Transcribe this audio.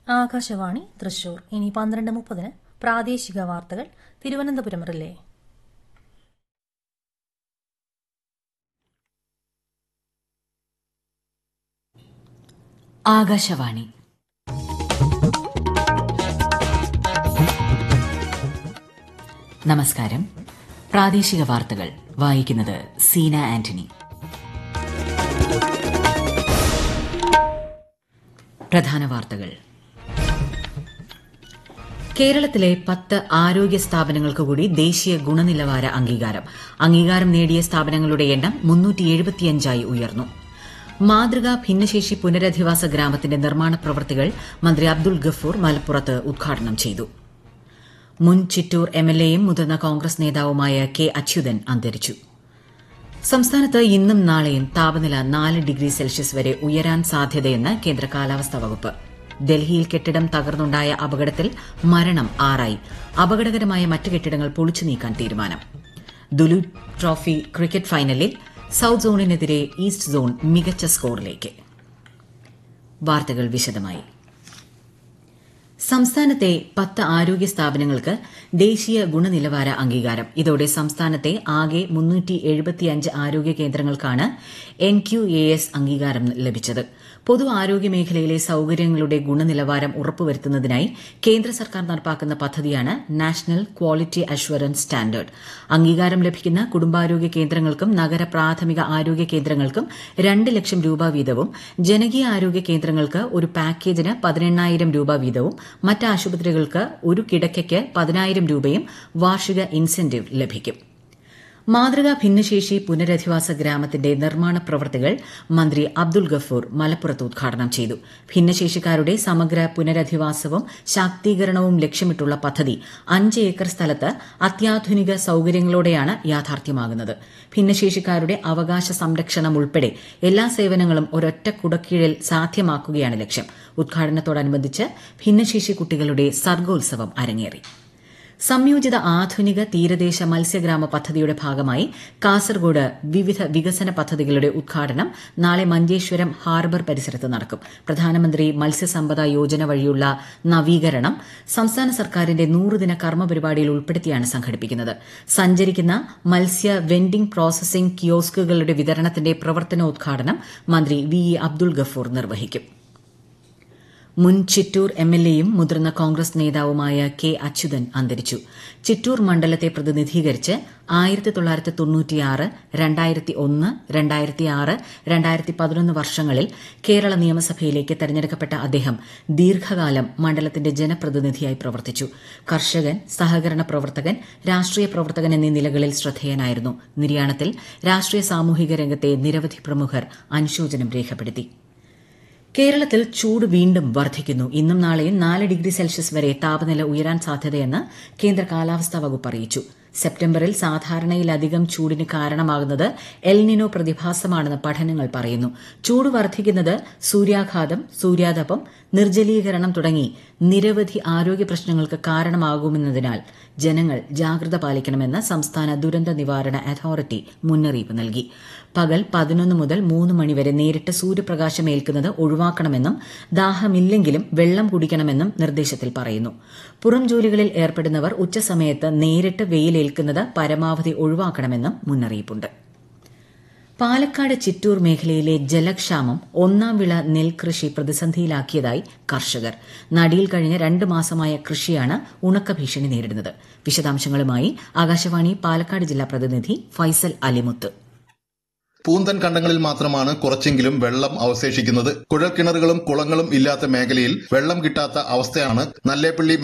ആകാശവാണി തൃശൂർ ഇനി പന്ത്രണ്ട് മുപ്പതിന് പ്രാദേശിക വാർത്തകൾ തിരുവനന്തപുരം റിലേ ആകാശവാണി നമസ്കാരം പ്രാദേശിക വാർത്തകൾ വായിക്കുന്നത് സീന ആന്റണി പ്രധാന വാർത്തകൾ കേരളത്തിലെ പത്ത് ആരോഗ്യ സ്ഥാപനങ്ങൾക്ക് കൂടി ദേശീയ ഗുണനിലവാര അംഗീകാരം അംഗീകാരം നേടിയ സ്ഥാപനങ്ങളുടെ എണ്ണം മുന്നൂറ്റിയെഴുപത്തിയഞ്ചായി ഉയർന്നു മാതൃകാ ഭിന്നശേഷി പുനരധിവാസ ഗ്രാമത്തിന്റെ നിർമ്മാണ പ്രവൃത്തികൾ മന്ത്രി അബ്ദുൾ ഗഫൂർ മലപ്പുറത്ത് ഉദ്ഘാടനം ചെയ്തു മുൻ ചിറ്റൂർ എംഎൽഎയും മുതിർന്ന കോൺഗ്രസ് നേതാവുമായ കെ അച്യുതൻ അന്തരിച്ചു സംസ്ഥാനത്ത് ഇന്നും നാളെയും താപനില നാല് ഡിഗ്രി സെൽഷ്യസ് വരെ ഉയരാൻ സാധ്യതയെന്ന് കേന്ദ്ര കാലാവസ്ഥാ വകുപ്പ് ഡൽഹിയിൽ കെട്ടിടം തകർന്നുണ്ടായ അപകടത്തിൽ മരണം ആറായി അപകടകരമായ മറ്റ് കെട്ടിടങ്ങൾ പൊളിച്ചു നീക്കാൻ തീരുമാനം ദുലു ട്രോഫി ക്രിക്കറ്റ് ഫൈനലിൽ സൌത്ത് സോണിനെതിരെ ഈസ്റ്റ് സോൺ മികച്ച സ്കോറിലേക്ക് വാർത്തകൾ വിശദമായി സംസ്ഥാനത്തെ പത്ത് ആരോഗ്യ സ്ഥാപനങ്ങൾക്ക് ദേശീയ ഗുണനിലവാര അംഗീകാരം ഇതോടെ സംസ്ഥാനത്തെ ആകെ ആരോഗ്യ കേന്ദ്രങ്ങൾക്കാണ് എൻ ക്യു എ എസ് അംഗീകാരം ലഭിച്ചത് പൊതു ആരോഗ്യ മേഖലയിലെ സൌകര്യങ്ങളുടെ ഗുണനിലവാരം ഉറപ്പുവരുത്തുന്നതിനായി കേന്ദ്ര സർക്കാർ നടപ്പാക്കുന്ന പദ്ധതിയാണ് നാഷണൽ ക്വാളിറ്റി അഷ്വറൻസ് സ്റ്റാൻഡേർഡ് അംഗീകാരം ലഭിക്കുന്ന കുടുംബാരോഗ്യ കേന്ദ്രങ്ങൾക്കും നഗര പ്രാഥമിക ആരോഗ്യ കേന്ദ്രങ്ങൾക്കും രണ്ട് ലക്ഷം രൂപ വീതവും ജനകീയ ആരോഗ്യ കേന്ദ്രങ്ങൾക്ക് ഒരു പാക്കേജിന് പതിനെണ്ണായിരം രൂപ വീതവും മറ്റ് ആശുപത്രികൾക്ക് ഒരു കിടക്കയ്ക്ക് പതിനായിരം രൂപയും വാർഷിക ഇൻസെന്റീവ് ലഭിക്കും മാതൃകാ ഭിന്നശേഷി പുനരധിവാസ ഗ്രാമത്തിന്റെ നിർമ്മാണ പ്രവൃത്തികൾ മന്ത്രി അബ്ദുൾ ഗഫൂർ മലപ്പുറത്ത് ഉദ്ഘാടനം ചെയ്തു ഭിന്നശേഷിക്കാരുടെ സമഗ്ര പുനരധിവാസവും ശാക്തീകരണവും ലക്ഷ്യമിട്ടുള്ള പദ്ധതി അഞ്ച് ഏക്കർ സ്ഥലത്ത് അത്യാധുനിക സൌകര്യങ്ങളോടെയാണ് യാഥാർത്ഥ്യമാകുന്നത് ഭിന്നശേഷിക്കാരുടെ അവകാശ സംരക്ഷണം ഉൾപ്പെടെ എല്ലാ സേവനങ്ങളും ഒരൊറ്റ കുടക്കീഴിൽ സാധ്യമാക്കുകയാണ് ലക്ഷ്യം ഉദ്ഘാടനത്തോടനുബന്ധിച്ച് ഭിന്നശേഷി കുട്ടികളുടെ സർഗോത്സവം അരങ്ങേറി സംയോജിത ആധുനിക തീരദേശ മത്സ്യഗ്രാമ പദ്ധതിയുടെ ഭാഗമായി കാസർഗോഡ് വിവിധ വികസന പദ്ധതികളുടെ ഉദ്ഘാടനം നാളെ മഞ്ചേശ്വരം ഹാർബർ പരിസരത്ത് നടക്കും പ്രധാനമന്ത്രി മത്സ്യസമ്പദ യോജന വഴിയുള്ള നവീകരണം സംസ്ഥാന സർക്കാരിന്റെ നൂറുദിന കർമ്മ പരിപാടിയിൽ ഉൾപ്പെടുത്തിയാണ് സംഘടിപ്പിക്കുന്നത് സഞ്ചരിക്കുന്ന മത്സ്യ വെൻഡിംഗ് പ്രോസസിംഗ് കിയോസ്കുകളുടെ വിതരണത്തിന്റെ പ്രവർത്തനോദ്ഘാടനം മന്ത്രി വി ഇ അബ്ദുൾ ഗഫൂർ നിർവഹിക്കും മുൻ ചിറ്റൂർ എംഎൽഎയും മുതിർന്ന കോൺഗ്രസ് നേതാവുമായ കെ അച്യുതൻ അന്തരിച്ചു ചിറ്റൂർ മണ്ഡലത്തെ പ്രതിനിധീകരിച്ച് ആയിരത്തി തൊള്ളായിരത്തി തൊണ്ണൂറ്റിയാറ് രണ്ടായിരത്തി ഒന്ന് രണ്ടായിരത്തി ആറ് രണ്ടായിരത്തി പതിനൊന്ന് വർഷങ്ങളിൽ കേരള നിയമസഭയിലേക്ക് തെരഞ്ഞെടുക്കപ്പെട്ട അദ്ദേഹം ദീർഘകാലം മണ്ഡലത്തിന്റെ ജനപ്രതിനിധിയായി പ്രവർത്തിച്ചു കർഷകൻ സഹകരണ പ്രവർത്തകൻ രാഷ്ട്രീയ പ്രവർത്തകൻ എന്നീ നിലകളിൽ ശ്രദ്ധേയനായിരുന്നു നിര്യാണത്തിൽ രാഷ്ട്രീയ സാമൂഹിക രംഗത്തെ നിരവധി പ്രമുഖർ അനുശോചനം രേഖപ്പെടുത്തി കേരളത്തിൽ ചൂട് വീണ്ടും വർദ്ധിക്കുന്നു ഇന്നും നാളെയും നാല് ഡിഗ്രി സെൽഷ്യസ് വരെ താപനില ഉയരാൻ സാധ്യതയെന്ന് കേന്ദ്ര കാലാവസ്ഥാ വകുപ്പ് അറിയിച്ചു സെപ്റ്റംബറിൽ സാധാരണയിലധികം ചൂടിന് കാരണമാകുന്നത് എൽനിനോ പ്രതിഭാസമാണെന്ന് പഠനങ്ങൾ പറയുന്നു ചൂട് വർദ്ധിക്കുന്നത് സൂര്യാഘാതം സൂര്യാതപം നിർജ്ജലീകരണം തുടങ്ങി നിരവധി ആരോഗ്യ പ്രശ്നങ്ങൾക്ക് കാരണമാകുമെന്നതിനാൽ ജനങ്ങൾ ജാഗ്രത പാലിക്കണമെന്ന് സംസ്ഥാന ദുരന്ത നിവാരണ അതോറിറ്റി മുന്നറിയിപ്പ് നൽകി പകൽ പതിനൊന്ന് മുതൽ മൂന്ന് മണിവരെ നേരിട്ട് സൂര്യപ്രകാശം ഏൽക്കുന്നത് ഒഴിവാക്കണമെന്നും ദാഹമില്ലെങ്കിലും വെള്ളം കുടിക്കണമെന്നും നിർദ്ദേശത്തിൽ പറയുന്നു പുറം ജോലികളിൽ ഏർപ്പെടുന്നവർ ഉച്ചസമയത്ത് നേരിട്ട് വെയിലേൽക്കുന്നത് പരമാവധി ഒഴിവാക്കണമെന്നും മുന്നറിയിപ്പുണ്ട് പാലക്കാട് ചിറ്റൂർ മേഖലയിലെ ജലക്ഷാമം ഒന്നാം വിള നെൽകൃഷി പ്രതിസന്ധിയിലാക്കിയതായി കർഷകർ നടിയിൽ കഴിഞ്ഞ രണ്ട് മാസമായ കൃഷിയാണ് ഉണക്ക ഭീഷണി നേരിടുന്നത് വിശദാംശങ്ങളുമായി ആകാശവാണി പാലക്കാട് ജില്ലാ പ്രതിനിധി ഫൈസൽ അലിമുത്ത് പൂന്തൻ കണ്ടങ്ങളിൽ മാത്രമാണ് കുറച്ചെങ്കിലും വെള്ളം അവശേഷിക്കുന്നത് കുഴൽക്കിണറുകളും കുളങ്ങളും ഇല്ലാത്ത മേഖലയിൽ വെള്ളം കിട്ടാത്ത അവസ്ഥയാണ് നല്ലേപ്പള്ളി